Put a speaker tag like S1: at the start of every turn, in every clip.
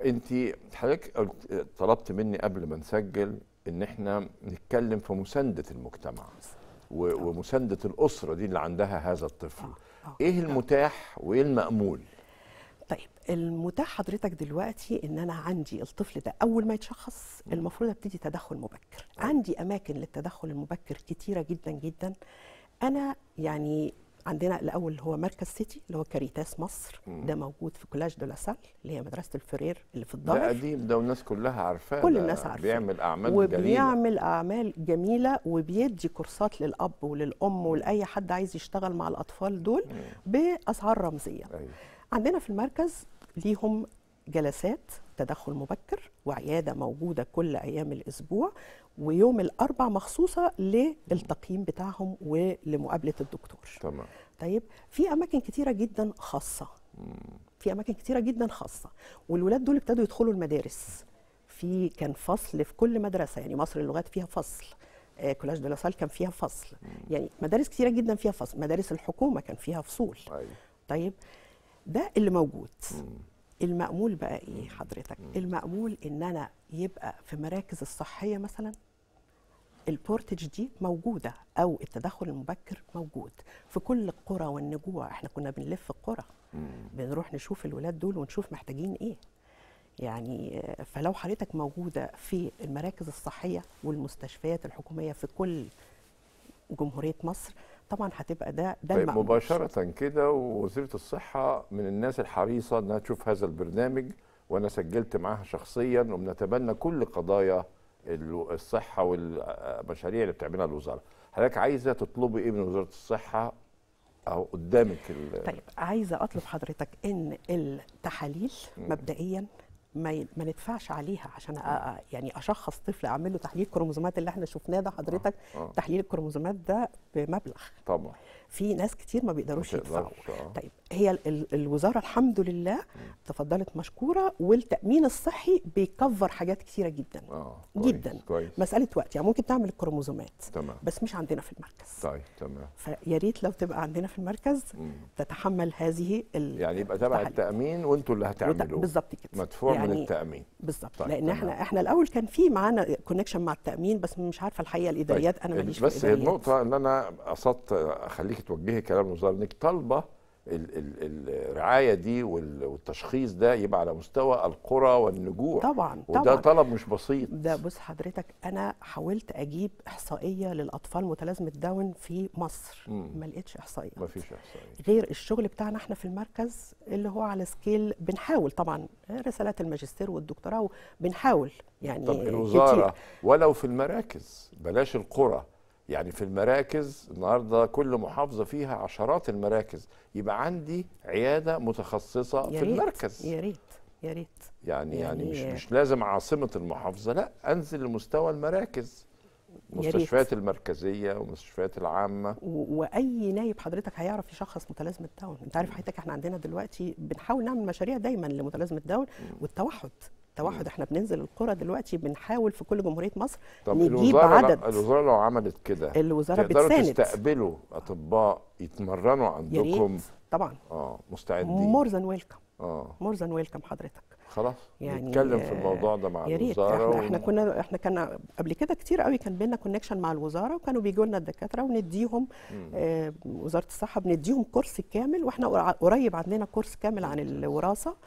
S1: انت حضرتك قلت- طلبت مني قبل ما نسجل ان احنا نتكلم في مسانده المجتمع و- ومسانده الاسره دي اللي عندها هذا الطفل
S2: آه.
S1: ايه المتاح وايه المامول
S2: طيب المتاح حضرتك دلوقتي ان انا عندي الطفل ده اول ما يتشخص المفروض ابتدي تدخل مبكر عندي اماكن للتدخل المبكر كتيره جدا جدا انا يعني عندنا الاول هو مركز سيتي اللي هو كاريتاس مصر ده موجود في كولاج دو لاسال اللي هي مدرسه الفرير اللي في
S1: ده
S2: الظاهر
S1: قديم ده والناس كلها عارفاه
S2: كل
S1: ده
S2: الناس عارفاه.
S1: بيعمل اعمال جميله
S2: وبيعمل اعمال جميله وبيدي كورسات للاب وللام ولاي حد عايز يشتغل مع الاطفال دول باسعار رمزيه
S1: أيوة.
S2: عندنا في المركز ليهم جلسات تدخل مبكر وعياده موجوده كل ايام الاسبوع ويوم الاربع مخصوصه للتقييم بتاعهم ولمقابله الدكتور
S1: تمام
S2: طيب في اماكن كتيره جدا خاصه في اماكن كتيره جدا خاصه والولاد دول ابتدوا يدخلوا المدارس في كان فصل في كل مدرسه يعني مصر للغات فيها فصل آه، كولاج دو لاسال كان فيها فصل يعني مدارس كتيره جدا فيها فصل مدارس الحكومه كان فيها فصول
S1: ايوه
S2: طيب ده اللي موجود المأمول بقى ايه حضرتك المأمول ان انا يبقى في مراكز الصحيه مثلا البورتج دي موجوده او التدخل المبكر موجود في كل القرى والنجوع احنا كنا بنلف القرى بنروح نشوف الولاد دول ونشوف محتاجين ايه يعني آه، فلو حضرتك موجوده في المراكز الصحيه والمستشفيات الحكوميه في كل جمهوريه مصر طبعا هتبقى ده ده
S1: طيب
S2: المأمول.
S1: مباشرة كده ووزيرة الصحة من الناس الحريصة انها تشوف هذا البرنامج وانا سجلت معاها شخصيا وبنتبنى كل قضايا ال- الصحة والمشاريع اللي بتعملها الوزارة. حضرتك عايزة تطلبي ايه من وزارة الصحة اهو قدامك ال-
S2: طيب عايزه اطلب حضرتك ان التحاليل مبدئيا ما ي- ما ندفعش عليها عشان أ- أ- يعني اشخص طفل اعمل له تحليل كروموزومات اللي احنا شفناه ده حضرتك
S1: آه.
S2: تحليل الكروموزومات ده بمبلغ
S1: طبعا
S2: في ناس كتير ما بيقدروش
S1: ما
S2: يدفعوا
S1: تقدرش، آه.
S2: طيب هي ال- ال- الوزاره الحمد لله تفضلت مشكوره والتامين الصحي بيكفر حاجات كتيره جدا
S1: اه كويس،
S2: جدا
S1: كويس
S2: مساله وقت يعني ممكن تعمل الكروموزومات
S1: تمام
S2: بس مش عندنا في المركز
S1: طيب تمام
S2: فيا ريت لو تبقى عندنا في المركز تتحمل هذه ال-
S1: يعني يبقى تبع
S2: التحاليل.
S1: التأمين وانتوا اللي
S2: وت-
S1: هتعملوه
S2: بالظبط كده
S1: مدفوع من
S2: يعني
S1: التأمين
S2: بالظبط
S1: طيب،
S2: لان
S1: تمام.
S2: احنا احنا الاول كان في معانا كونكشن مع التامين بس مش عارفه الحقيقه الاداريات انا
S1: ال-
S2: ماليش
S1: بس
S2: في
S1: هي
S2: الإداريات.
S1: النقطة اللي أنا قصدت أخليك توجهي كلام الوزارة إنك طالبة ال- ال- الرعاية دي وال- والتشخيص ده يبقى على مستوى القرى والنجوع
S2: طبعا
S1: وده
S2: طبعا
S1: طلب مش بسيط
S2: ده بص حضرتك انا حاولت اجيب احصائيه للاطفال متلازمه داون في مصر
S1: مم.
S2: ما لقيتش احصائيه
S1: ما فيش إحصائية
S2: غير الشغل بتاعنا احنا في المركز اللي هو على سكيل بنحاول طبعا رسالات الماجستير والدكتوراه بنحاول يعني
S1: طب
S2: كتير.
S1: الوزارة ولو في المراكز بلاش القرى يعني في المراكز النهارده كل محافظة فيها عشرات المراكز يبقى عندي عيادة متخصصة
S2: يا
S1: في
S2: ريت
S1: المركز
S2: يا ريت يا ريت
S1: يعني يعني,
S2: يعني-
S1: مش مش لازم عاصمة المحافظة لا انزل لمستوى المراكز
S2: يا ريت.
S1: المستشفيات المركزية والمستشفيات العامة
S2: و- واي نايب حضرتك هيعرف يشخص متلازمه داون انت عارف حضرتك احنا عندنا دلوقتي بنحاول نعمل مشاريع دايما لمتلازمه داون والتوحد التوحد احنا بننزل القرى دلوقتي بنحاول في كل جمهوريه مصر
S1: طب
S2: نجيب
S1: الوزارة
S2: عدد
S1: لو الوزارة لو عملت كده
S2: الوزاره
S1: تقدروا
S2: بتساند
S1: تستقبلوا أطباء يتمرنوا
S2: يا
S1: عندكم
S2: ريت طبعا
S1: اه مستعدين
S2: مور ذان ويلكم
S1: اه
S2: مور ذان ويلكم حضرتك
S1: خلاص
S2: يعني
S1: نتكلم في
S2: آه،
S1: الموضوع ده مع
S2: يا ريت
S1: الوزارة
S2: احنا احنا
S1: ون-
S2: كنا احنا كنا قبل كده كتير قوي كان بينا كونكشن مع الوزاره وكانوا بيجوا لنا الدكاتره ونديهم آه وزاره الصحه بنديهم كورس كامل واحنا قر- قريب عندنا كورس كامل عن الوراثه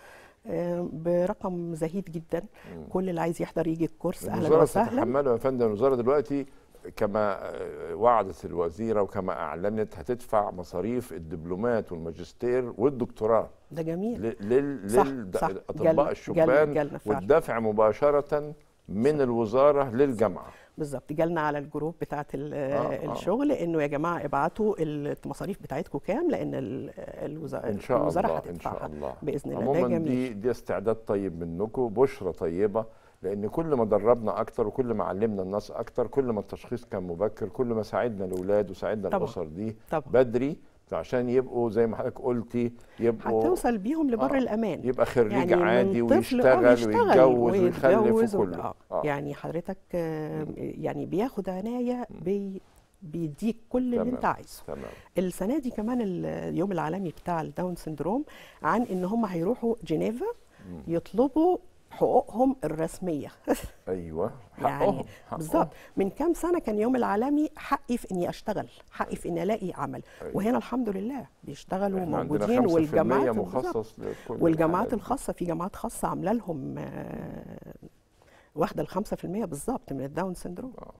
S2: آه برقم زهيد جدا كل اللي عايز يحضر يجي الكورس اهلا
S1: الوزارة
S2: وسهلا
S1: تتحمله يا فندم الوزارة دلوقتي كما آه، وعدت الوزيرة وكما أعلنت هتدفع مصاريف الدبلومات والماجستير والدكتوراه
S2: ده جميل
S1: ل- لل
S2: صح،
S1: لل
S2: صح.
S1: أطباء
S2: جالنا-
S1: الشبان
S2: جالنا- جالنا فعلا.
S1: والدفع مباشرة من الوزارة للجامعة
S2: بالظبط جالنا على الجروب بتاعه ال-
S1: آه.
S2: الشغل انه يا جماعه ابعتوا المصاريف بتاعتكم كام لان ال- الوزاره
S1: إن شاء
S2: الوزاره
S1: الله إن
S2: هتدفعها
S1: شاء الله
S2: باذن الله ده
S1: عموما
S2: جميل
S1: دي دي استعداد طيب منكم بشرة طيبة لأن كل ما دربنا أكتر وكل ما علمنا الناس أكتر كل ما التشخيص كان مبكر كل ما ساعدنا الأولاد وساعدنا
S2: طبعا.
S1: الأسر دي
S2: طبعا.
S1: بدري عشان يبقوا زي ما حضرتك قلتي يبقوا
S2: هتوصل بيهم لبر
S1: آه.
S2: الامان
S1: يبقى خريج
S2: يعني من
S1: عادي
S2: طفل آه
S1: ويشتغل
S2: يشتغل
S1: ويتجوز ويخلف
S2: ويتجوز و-
S1: وكله
S2: آه.
S1: آه.
S2: يعني حضرتك آه يعني بياخد عنايه بي بيديك كل اللي
S1: تمام.
S2: انت عايزه
S1: تمام
S2: السنه دي كمان ال- اليوم العالمي بتاع الداون سندروم عن ان هم هيروحوا جنيفا يطلبوا حقوقهم الرسميه
S1: ايوه
S2: يعني
S1: حقهم حقهم.
S2: بالظبط من كام سنه كان يوم العالمي حقي في اني اشتغل حقي في اني الاقي عمل
S1: أيوة.
S2: وهنا الحمد لله بيشتغلوا
S1: احنا عندنا
S2: موجودين
S1: 5%
S2: والجامعات بالظبط.
S1: مخصص لكل
S2: والجامعات
S1: الحالات دي.
S2: الخاصه في جامعات خاصه عامله لهم آه، واخده ال 5% بالظبط من الداون سندروم